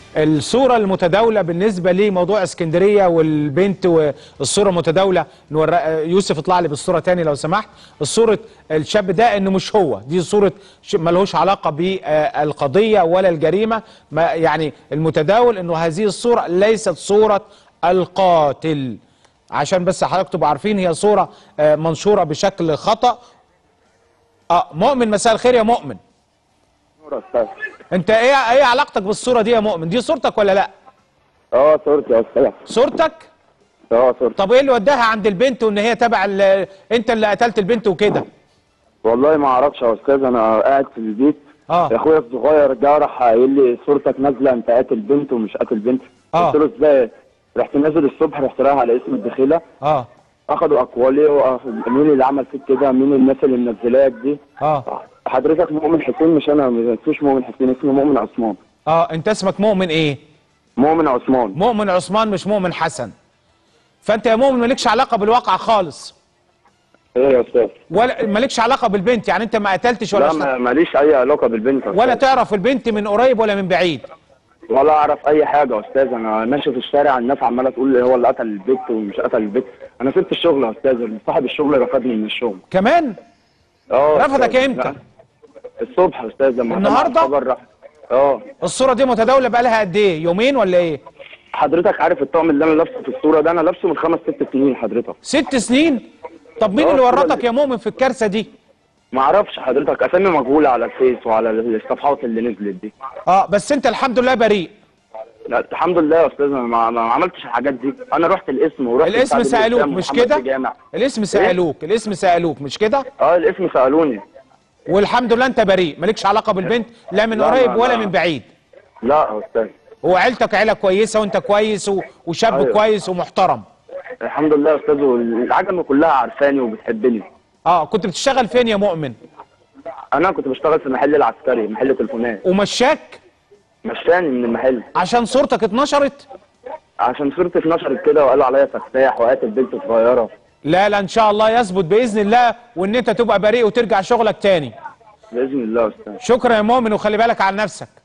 الصوره المتداوله بالنسبه لموضوع اسكندريه والبنت والصوره متداوله نور... يوسف اطلع لي بالصوره تاني لو سمحت الصوره الشاب ده انه مش هو دي صوره ش... ملهوش علاقه بالقضيه ولا الجريمه ما يعني المتداول انه هذه الصوره ليست صوره القاتل عشان بس حضرتك تبقوا عارفين هي صوره آه، منشوره بشكل خطا اه مؤمن مساء الخير يا مؤمن صورة أستاذ انت ايه ايه علاقتك بالصوره دي يا مؤمن دي صورتك ولا لا اه صورتي يا أستاذ صورتك اه صورتي طب ايه اللي وداها عند البنت وان هي تبع ال- انت اللي قتلت البنت وكده والله ما اعرفش يا أستاذ أنا قاعد في البيت اه. أخويا الصغير جه راح قايل لي صورتك نازلة أنت قاتل بنت ومش قاتل بنت اه. قلت له إزاي رحت نازل الصبح رحت رايح على اسم الدخيلة اه أخدوا أقوالي وأخ- مين اللي عمل فيك كده مين الناس اللي منزلاك دي اه حضرتك مؤمن حسين مش أنا مش مؤمن حسين اسمه مؤمن عثمان اه انت اسمك مؤمن ايه مؤمن عثمان مؤمن عثمان مش مؤمن حسن فانت يا مؤمن مالكش علاقه بالواقع خالص إيه يا أستاذ ولا مالكش علاقه بالبنت يعني انت ما قتلتش ولا لا اشتغل. ما- ماليش أي علاقة بالبنت يا ولا أستاذ. تعرف البنت من قريب ولا من بعيد ولا اعرف اي حاجه يا استاذ انا ماشي في الشارع الناس عماله تقول لي هو اللي قتل البت ومش قتل البت انا سبت الشغل يا استاذ صاحب الشغل رفضني من الشغل كمان اه يا رفضك أستاذ. امتى؟ لا. الصبح يا استاذ لما سمع النهاردة؟ الخبر راح اه الصوره دي متداوله بقى لها قد ايه يومين ولا ايه حضرتك عارف الطقم اللي انا لابسه في الصوره ده انا لابسه من خمس ست سنين حضرتك ست سنين طب مين اه، اللي الصورة ورطك اللي- يا مؤمن في الكارثه دي ما اعرفش حضرتك اسامي مجهوله على الفيس وعلى الصفحات اللي نزلت دي اه بس انت الحمد لله بريء لا الحمد لله يا استاذ انا ما, ما عملتش الحاجات دي انا رحت الاسم ورحت الاسم بتاع سالوك الإسلام مش ومحمد كده في جامع. الاسم سالوك الاسم سالوك مش كده اه الاسم سالوني والحمد لله انت بريء مالكش علاقه بالبنت لا من لا، قريب لا، ولا لا. من بعيد لا يا استاذ هو عيلتك عيله كويسه وانت كويس و- وشاب أيوة. كويس ومحترم الحمد لله يا استاذ والعجمه كلها عارفاني وبتحبني اه كنت بتشتغل فين يا مؤمن انا كنت بشتغل في محل العسكري محل تليفونات ومشاك مشاني من المحل عشان صورتك اتنشرت عشان صورتي اتنشرت كده وقالوا عليا سفاح وقاتل بنت صغيره لا لا ان شاء الله يثبت باذن الله وان انت تبقى بريء وترجع شغلك تاني باذن الله يا استاذ شكرا يا مؤمن وخلي بالك على نفسك